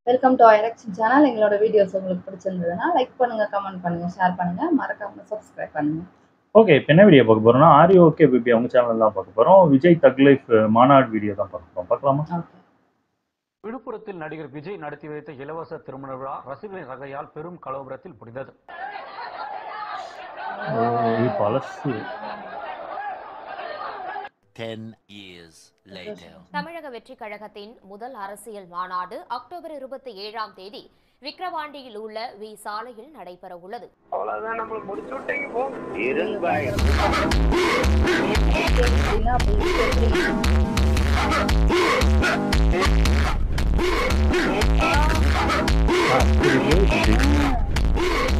Welcome to ஐரக்ஷன் channel எங்களோட videos உங்களுக்கு பிடிச்சிருந்ததுன்னா லைக் பண்ணுங்க கமெண்ட் பண்ணுங்க ஷேர் பண்ணுங்க மறக்காம சப்ஸ்கிரைப் பண்ணுங்க ஓகே இப்போ என்ன வீடியோ பார்க்க போறோம்னா ஆரி ஓகே பேபி அவங்க சேனல் தான் பார்க்க போறோம் விஜய் தக் லைஃப் மாநாடு வீடியோ தான் பார்க்க போறோம் பார்க்கலாமா ஓகே விழுப்புரத்தில் நடிகர் விஜய் நடத்தி வைத்த இலவச திருமண விழா ரசிகர்களின் ரகையால் பெரும் கலவரத்தில் முடிந்தது ஓ, இது பழசு 10 years later. தமிழக வெற்றிக் கழகத்தின் முதல் அரசியல் மாநாடு அக்டோபர் இருபத்தி ஏழாம் தேதி விக்கிரவாண்டியில் உள்ள வி சாலையில் நடைபெற உள்ளது அப்படின்னா அப்ப இது எப்படி? ஆ, புரியுது, விஜய்.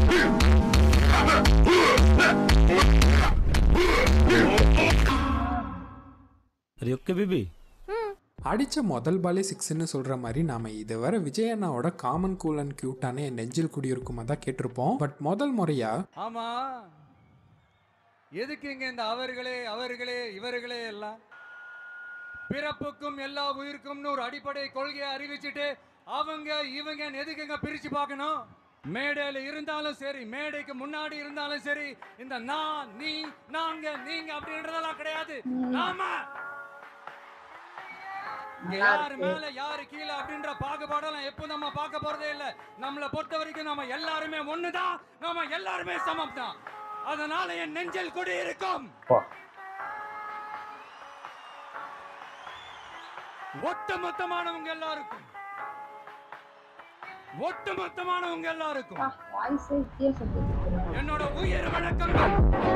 அது ஓகே பேபி அடித்த முதல் பாலே சிக்ஸ்னு சொல்கிற மாதிரி நாம் இதுவரை விஜய் அண்ணாவோட காமன் கூல் அண்ட் க்யூட்டான என் நெஞ்சில் குடியிருக்குமா தான் கேட்டிருப்போம் பட் முதல் முறையாக ஆமா எதுக்கு இங்க இந்த அவர்களே அவர்களே இவர்களே எல்லாம் பிறப்புக்கும் எல்லா உயிருக்கும்னு ஒரு அடிப்படை கொள்கையை அறிவிச்சுட்டு அவங்க இவங்க எதுக்குங்க பிரிச்சு பார்க்கணும் மேடையில இருந்தாலும் சரி மேடைக்கு முன்னாடி இருந்தாலும் சரி இந்த நான் நீ நாங்க நீங்க அப்படின்றதெல்லாம் கிடையாது நாம இங்க நல்லா யாரு இருக்கு. மேல யாரு கீழே அப்படின்ற பாகுபாடெல்லாம் எப்போ நம்ம பார்க்க போறதே இல்ல நம்மளை பொறுத்த வரைக்கும் நம்ம எல்லாருமே ஒண்ணுதான் நம்ம எல்லாருமே சமம் தான் அதனால என் நெஞ்சில் குடி இருக்கும் பா. ஒட்டுமொத்தமானவங்க எல்லாருக்கும் ஒட்டுமொத்தமானவங்க எல்லாருக்கும் ஆ, voice ஏ வித்தியாசம் தெரியுது. என்னோட உயிர் வணக்கங்கள்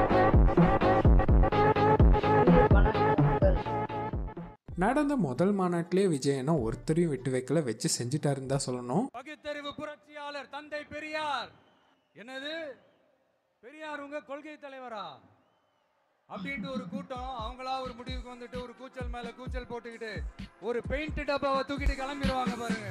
இது வணக்கங்கள். நடந்த முதல் மாநாட்டிலே விஜய் அண்ணா ஒருத்தரையும் விட்டு வைக்கல வச்சு செஞ்சுட்டாருன்னு தான் சொல்லணும் பகுத்தறிவு புரட்சியாளர் தந்தை பெரியார் என்னது பெரியார் உங்க கொள்கை தலைவரா அப்படின்ட்டு ஒரு கூட்டம் அவங்களா ஒரு முடிவுக்கு வந்துட்டு ஒரு கூச்சல் மேல கூச்சல் போட்டுக்கிட்டு ஒரு பெயிண்ட் டப்பாவை தூக்கிட்டு கிளம்பிடுவாங்க பாருங்க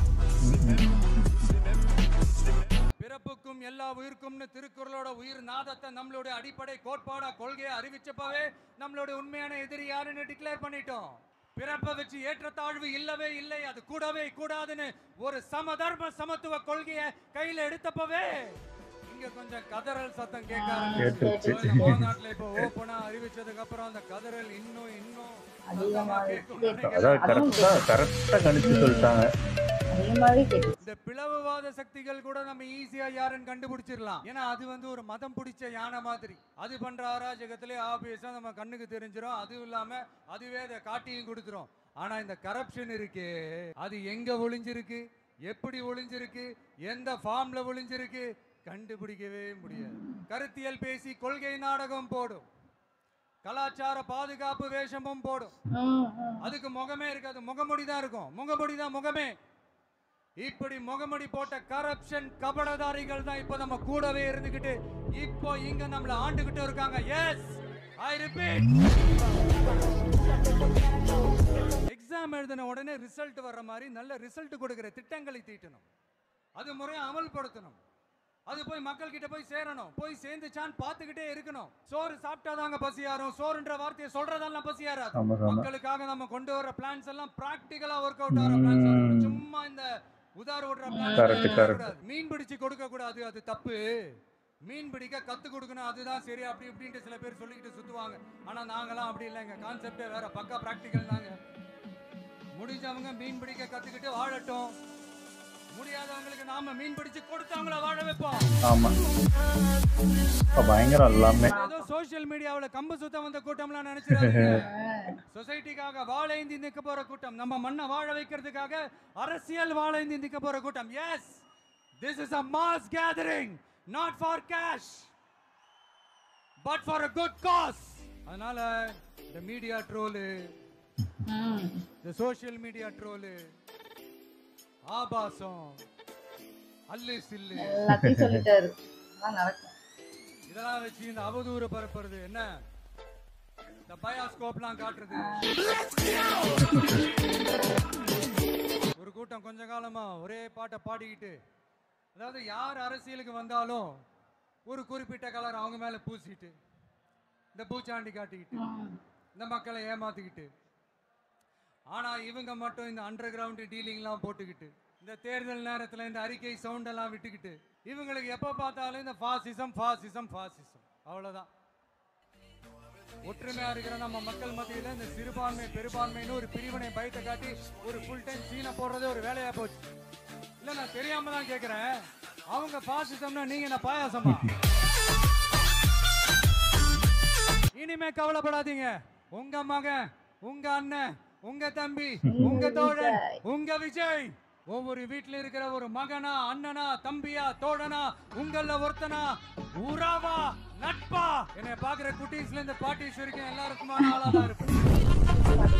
பிறப்புக்கும் எல்லா உயிருக்கும்னு திருக்குறளோட உயிர் நாதத்தை நம்மளுடைய அடிப்படை கோட்பாடா கொள்கையை அறிவிச்சப்பவே நம்மளுடைய உண்மையான எதிரி யாருன்னு டிக்ளேர் பண்ணிட்டோம் பிறப்பை வச்சு ஏற்றத்தாழ்வு இல்லவே இல்லை அது கூடவே கூடாதுன்னு ஒரு சமதர்ம சமத்துவ கொள்கையை கையில எடுத்தப்பவே இங்க கொஞ்சம் கதறல் சத்தம் கேட்க கேட்டுருச்சு. ஆரம்பிச்சு. இந்த மாநாட்டுல இப்போ ஓப்பனா அறிவிச்சதுக்கு அப்புறம் அந்த கதறல் இன்னும் இன்னும் அதிகமாக சத்தமா கேட்கும்னு கேட்கும். அதான் நினைக்கிறேன். கரெக்டா கரெக்டா கணிச்சு சொல்லிட்டாங்க அதிகமாவே கேட்டுச்சு. இந்த பிளவுவாத சக்திகள் கூட நம்ம ஈஸியா யாருன்னு கண்டுபிடிச்சிடலாம் ஏன்னா அது வந்து ஒரு மதம் பிடிச்ச யானை மாதிரி அது பண்ற அராஜகத்திலே ஆபியஸா நம்ம கண்ணுக்கு தெரிஞ்சிரும் அதுவும் இல்லாம அதுவே அதை காட்டியும் கொடுத்துரும் ஆனா இந்த கரப்ஷன் இருக்கே அது எங்க ஒளிஞ்சிருக்கு எப்படி ஒளிஞ்சிருக்கு எந்த ஃபார்ம்ல ஒளிஞ்சிருக்கு கண்டுபிடிக்கவே முடியாது கருத்தியல் பேசி கொள்கை நாடகம் போடும் கலாச்சார பாதுகாப்பு வேஷமும் போடும் ம், ம். அதுக்கு முகமே இருக்காது முகமுடி தான் இருக்கும் முகமுடி தான் முகமே இப்படி முகமுடி போட்ட கரப்ஷன் கபடதாரிகள் தான் இப்போ நம்ம கூடவே இருந்துகிட்டு இப்போ இங்க நம்மள ஆண்டுகிட்டு இருக்காங்க எஸ் ஐ ரிப்பீட் எக்ஸாம் எழுதின உடனே ரிசல்ட் வர்ற மாதிரி நல்ல ரிசல்ட் கொடுக்கிற திட்டங்களை தீட்டணும் அது முறையை அமல்படுத்தணும் அது போய் மக்கள் கிட்ட போய் சேரணும் போய் சேர்ந்துச்சான்னு பார்த்துக்கிட்டே இருக்கணும் சோறு சாப்பிட்டாதாங்க பசியாரும் சோறுன்ற வார்த்தையை சொல்றதெல்லாம் பசியாராது ஆமா ஆமா மக்களுக்காக நம்ம கொண்டு வர பிளான்ஸ் எல்லாம் பிராக்டிகலா ஒர்க் அவுட் ஆகிற பிளான்ஸ் சும்மா இந்த உதார விடுற Correct, correct. பிளான் மீன் பிடிச்சு கொடுக்க கூடாது அது தப்பு மீன் பிடிக்க கத்து கொடுக்கணும் அதுதான் சரி அப்படி இப்படின்ட்டு சில பேர் சொல்லிக்கிட்டு சுத்துவாங்க ஆனா நாங்கெல்லாம் அப்படி இல்லைங்க கான்செப்டே வேற பக்கா பிராக்டிக்கல் தாங்க முடிஞ்சவங்க மீன் பிடிக்க கத்துக்கிட்டு வாழட்டும் முடியாதவங்களுக்கு நாம மீன் பிடிச்சு கொடுத்தவங்கள வாழ வைப்போம் ஆமா அப்ப பயங்கரம் எல்லாமே ஏதோ சோஷியல் மீடியாவுல கம்பு சுத்த வந்த கூட்டம்லாம் நினைச்சிடாதீங்க சொசைட்டிக்காக வாழைந்தி நிக்க போற கூட்டம் நம்ம மண்ணை வாழ வைக்கிறதுக்காக அரசியல் வாழைந்தி நிக்க போற கூட்டம் yes this is a mass gathering not for cash but for a good cause அதனால இந்த மீடியா ட்ரோலு ம். இந்த சோஷியல் மீடியா ட்ரோலு ஆபாசம் அல்லு சில்லு எல்லாத்தையும் சொல்லிட்டாரு அதான் நடக்கும் இதெல்லாம் வச்சு இந்த அவதூறு பரப்புறது என்ன இந்த பயாஸ்கோப்லாம் காட்டுறது ஒரு கூட்டம் கொஞ்ச காலமா ஒரே பாட்டை பாடிக்கிட்டு அதாவது யார் அரசியலுக்கு வந்தாலும் ஒரு குறிப்பிட்ட கலர் அவங்க மேல பூசிட்டு இந்த பூச்சாண்டி காட்டிக்கிட்டு ம். இந்த மக்களை ஏமாத்திக்கிட்டு ஆனா இவங்க மட்டும் இந்த அண்டர் கிரவுண்ட் டீலிங்லாம் போட்டுக்கிட்டு இந்த தேர்தல் நேரத்தில் இந்த அறிக்கை சவுண்ட் எல்லாம் விட்டுக்கிட்டு இவங்களுக்கு எப்போ பார்த்தாலும் இந்த ஃபாசிசம் ஃபாசிசம் ஃபாசிசம் அவ்வளோதான் ஒற்றுமையா இருக்கிற நம்ம மக்கள் மத்தியில இந்த சிறுபான்மை பெரும்பான்மைன்னு ஒரு பிரிவினை பயத்தை காட்டி ஒரு ஃபுல் டைம் சீனை போடுறதே ஒரு வேலையா போச்சு இல்ல நான் தெரியாம தான் கேக்குறேன் அவங்க பாசிசம்னா நீங்க என்ன பாயாசமா இனிமே கவலைப்படாதீங்க உங்க மகன் உங்க அண்ணன் உங்க தம்பி உங்க தோழன் உங்க விஜய் ஒவ்வொரு வீட்ல இருக்கிற ஒரு மகனா அண்ணனா தம்பியா தோழனா உங்கள ஒருத்தனா உறவா நட்பா என்னை பாக்குற குட்டீஸ்ல இருந்து பாட்டிஸ் வரைக்கும் எல்லாருக்குமான ஆளா தான் இருப்பேன்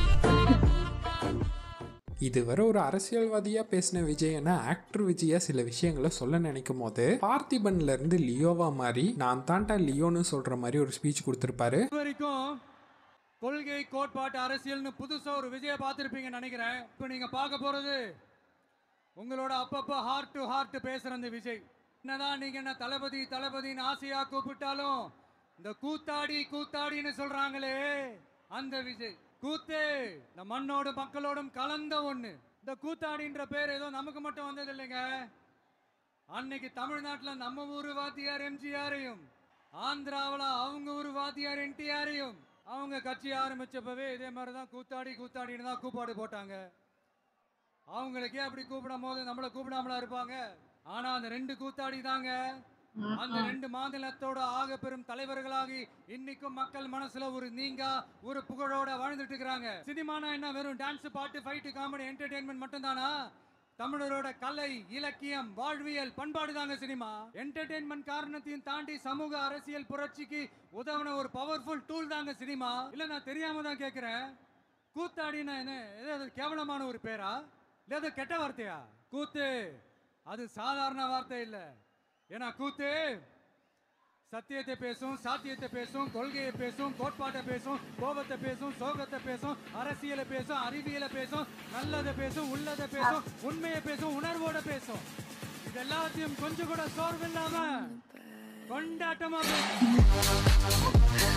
இதுவரை ஒரு அரசியல்வாதியா பேசின விஜயனை ஆக்டர் விஜயா சில விஷயங்களை சொல்ல நினைக்கும் போது பார்த்திபன்ல இருந்து லியோவா மாதிரி நான் தான்டா லியோன்னு சொல்ற மாதிரி ஒரு ஸ்பீச் கொடுத்திருப்பாரு இது வரைக்கும் கொள்கை கோட்பாட்டு அரசியல்னு புதுசா ஒரு விஜய பார்த்திருப்பீங்கன்னு நினைக்கிறேன் இப்போ நீங்க பார்க்க போறது உங்களோட அப்பப்போ ஹார்ட் டு ஹார்ட் பேசுற அந்த விஜய் என்னதான் நீங்க என்ன தளபதி தளபதின்னு ஆசையா கூப்பிட்டாலும் இந்த கூத்தாடி கூத்தாடின்னு சொல்றாங்களே அந்த விஜய் கூத்து இந்த மண்ணோடும் மக்களோடும் கலந்த ஒண்ணு இந்த கூத்தாடின்ற பேர் ஏதோ நமக்கு மட்டும் வந்தது இல்லைங்க அன்னைக்கு தமிழ்நாட்டுல நம்ம ஊரு வாத்தியார் எம்ஜிஆரையும் ஆந்திராவுல அவங்க ஊரு வாத்தியார் என்டிஆரையும் அவங்க கட்சி ஆரம்பிச்சப்பவே இதே மாதிரி தான் கூத்தாடி கூத்தாடின்னு தான் கூப்பாடு போட்டாங்க அவங்களுக்கே அப்படி கூப்பிடும் போது நம்மளை கூப்பிடாமலா இருப்பாங்க ஆனா அந்த ரெண்டு கூத்தாடி தாங்க அந்த ரெண்டு மாநிலத்தோட ஆக பெரும் தலைவர்களாகி இன்னைக்கும் மக்கள் மனசுல ஒரு நீங்கா ஒரு புகழோட வாழ்ந்துட்டு இருக்கிறாங்க சினிமானா என்ன வெறும் டான்ஸ் பாட்டு ஃபைட்டு காமெடி என்டர்டெயின்மெண்ட் மட்டும் தானா தமிழரோட கலை இலக்கியம் வாழ்வியல் பண்பாடு தாங்க சினிமா என்டர்டெயின்மெண்ட் காரணத்தையும் தாண்டி சமூக அரசியல் புரட்சிக்கு உதவின ஒரு பவர்ஃபுல் டூல் தாங்க சினிமா இல்ல நான் தெரியாம தான் கேக்குறேன் கூத்தாடினா என்ன ஏதாவது கேவலமான ஒரு பேரா இல்ல அது கெட்ட வார்த்தையா கூத்து அது சாதாரண வார்த்தை இல்ல ஏன்னா கூத்து சத்தியத்தை பேசும் சாத்தியத்தை பேசும் கொள்கையை பேசும் கோட்பாட்டை பேசும் கோபத்தை பேசும் சோகத்தை பேசும் அரசியலை பேசும் அறிவியலை பேசும் நல்லதை பேசும் உள்ளதை பேசும் உண்மையை பேசும் உணர்வோட பேசும் இது எல்லாத்தையும் கொஞ்சம் கூட சோர்வு இல்லாம கொண்டாட்டமா பேசும்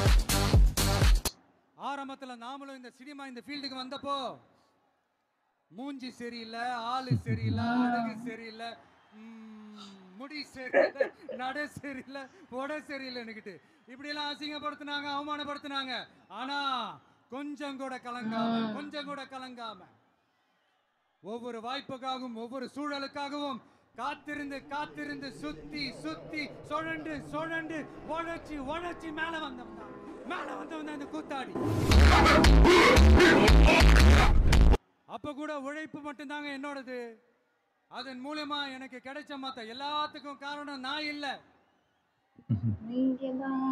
ஆரம்பத்துல நாமளும் இந்த சினிமா இந்த ஃபீல்டுக்கு வந்தப்போ மூஞ்சி சரியில்லை ஆளு சரியில்லை அழகு சரியில்லை ம், முடி சரியில்லை நட சரியில்லை உட சரியில்லைன்னுக்கிட்டு இப்படி எல்லாம் அசிங்கப்படுத்தினாங்க அவமானப்படுத்தினாங்க ஆனா கொஞ்சம் கூட கலங்காம கொஞ்சம் கூட கலங்காம ஒவ்வொரு வாய்ப்புக்காகவும் ஒவ்வொரு சூழலுக்காகவும் காத்திருந்து காத்திருந்து சுத்தி சுத்தி சுழண்டு சுழண்டு உழைச்சி உழைச்சி மேல வந்தவன் தான் மேல வந்தவன் தான் இந்த கூத்தாடி அப்ப கூட உழைப்பு மட்டும்தாங்க என்னோடது அதன் மூலமா எனக்கு கிடைச்ச மத்த எல்லாத்துக்கும் காரணம் நான் இல்ல நீங்க தான்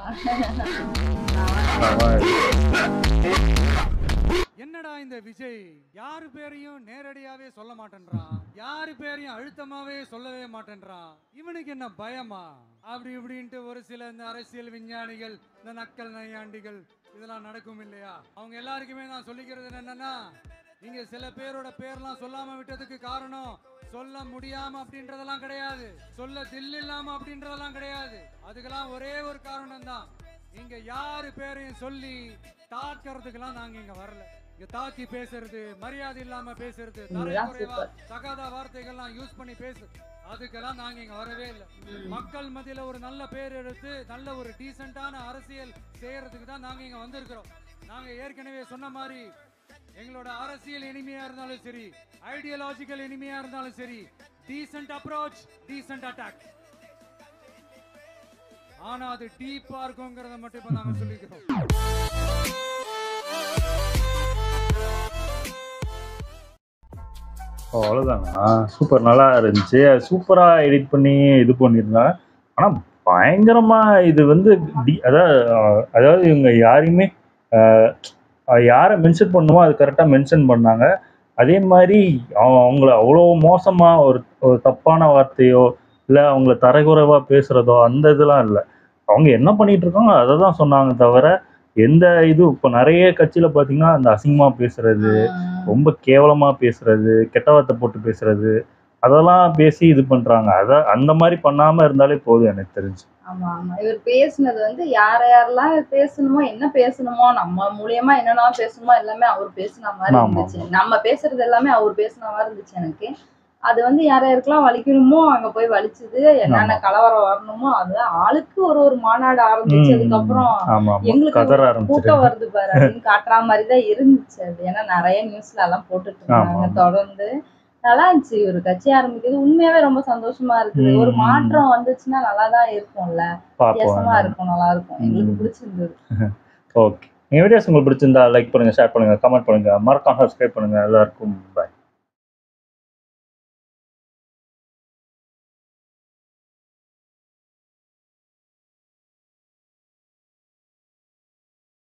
என்னடா இந்த விஜய் யாரு பேரையும் நேரடியாவே சொல்ல மாட்டேன்றான் யாரு பேரையும் அழுத்தமாவே சொல்லவே மாட்டேன்றான் இவனுக்கு என்ன பயமா அப்படி இப்படின்ட்டு ஒரு சில இந்த அரசியல் விஞ்ஞானிகள் இந்த நக்கல் நையாண்டிகள் இதெல்லாம் நடக்கும் இல்லையா அவங்க எல்லாருக்குமே நான் சொல்லிக்கிறது என்னன்னா நீங்க சில பேரோட பேர்லாம் சொல்லாம விட்டதுக்கு காரணம் சொல்ல முடியாம அப்படின்றதெல்லாம் கிடையாது சொல்ல தில் இல்லாம அப்படின்றதெல்லாம் கிடையாது அதுக்கெல்லாம் ஒரே ஒரு காரணம் தான் இங்க யாரு பேரையும் சொல்லி தாக்கிறதுக்கெல்லாம் நாங்க இங்க வரல இங்க தாக்கி பேசுறது மரியாதை இல்லாம பேசுறது இதுதான் தரக்குறைவா தகாத வார்த்தைகள்லாம் யூஸ் பண்ணி பேசு அதுக்கெல்லாம் நாங்க இங்க வரவே இல்லை மக்கள் மத்தியில ஒரு நல்ல பேர் எடுத்து நல்ல ஒரு டீசென்டான அரசியல் செய்யறதுக்கு தான் நாங்க இங்க வந்திருக்கிறோம் நாங்க ஏற்கனவே சொன்ன மாதிரி எங்களோட அரசியல் இனிமையா இருந்தாலும் சரி ஐடியாலஜிக்கல் இனிமையா இருந்தாலும் சரி டீசென்ட் அப்ரோச் டீசென்ட் அட்டாக் ஆனா அது டீப்பா இருக்குங்கிறத மட்டும் இப்ப நாங்க சொல்லிக்கிறோம் ஓ அவ்வளோதானா சூப்பர் நல்லா இருந்துச்சு சூப்பராக எடிட் பண்ணி இது பண்ணியிருந்தாங்க ஆனால் பயங்கரமாக இது வந்து டி அதாவது அஹ், அதாவது இவங்க யாரையுமே அஹ், அஹ், யாரை மென்ஷன் பண்ணுமோ அது கரெக்டாக மென்ஷன் பண்ணாங்க அதே மாதிரி அவ- அவங்கள அவ்வளோ மோசமாக ஒரு ஒரு தப்பான வார்த்தையோ இல்லை அவங்கள தரக்குறைவாக பேசுகிறதோ அந்த இதெல்லாம் இல்லை அவங்க என்ன பண்ணிட்டு இருக்காங்க அதை தான் சொன்னாங்க தவிர எந்த இது இப்போ நிறைய கட்சியில் பார்த்தீங்கன்னா அந்த அசிங்கமாக பேசுறது ரொம்ப கேவலமா பேசுறது கெட்ட வார்த்தை போட்டு பேசுறது அதெல்லாம் பேசி இது பண்றாங்க அத அந்த மாதிரி பண்ணாம இருந்தாலே போதும் எனக்கு தெரிஞ்சு ஆமா ஆமா இவர் பேசுனது வந்து யார யாரெல்லாம் பேசணுமோ என்ன பேசணுமோ நம்ம மூலியமா என்னென்ன பேசணுமோ எல்லாமே அவர் பேசின மாதிரி ஆமா, இருந்துச்சு நம்ம பேசுறது எல்லாமே அவர் பேசின மாதிரி இருந்துச்சு எனக்கு அது வந்து யார் யாருக்கெல்லாம் வலிக்கணுமோ அங்க போய் வலிச்சுது என்னென்ன கலவரம் வரணுமோ அது ஆளுக்கு ஒரு ஒரு மாநாடு ஆரம்பிச்சதுக்கு அப்புறம் ஆமா ஆமா எங்களுக்கு கதற கூட்டம் ஆரம்பிச்சிட்டு வருது பாரு அப்படின்னு காட்டுற மாதிரி தான் இருந்துச்சு அது ஏன்னா நிறைய நியூஸ்ல எல்லாம் போட்டுட்டு இருந்தாங்க ஆமா. தொடர்ந்து நல்லா இருந்துச்சு ஒரு கட்சி ஆரம்பிக்கிறது உண்மையாவே ரொம்ப சந்தோஷமா இருக்குது ஒரு ம். மாற்றம் வந்துச்சுன்னா நல்லா தான் இருக்கும்ல வித்தியாசமா பார்ப்போம் இருக்கும் நல்லா இருக்கும் எங்களுக்கு ம். பிடிச்சிருந்தது ஓகே எங்கள் வீடியோஸ் உங்களுக்கு பிடிச்சிருந்தா லைக் பண்ணுங்க ஷேர் பண்ணுங்க கமெண்ட் பண்ணுங்க மறக்காம சப்ஸ்கிரைப் பண்ணுங்க எல்லாருக்கும் பை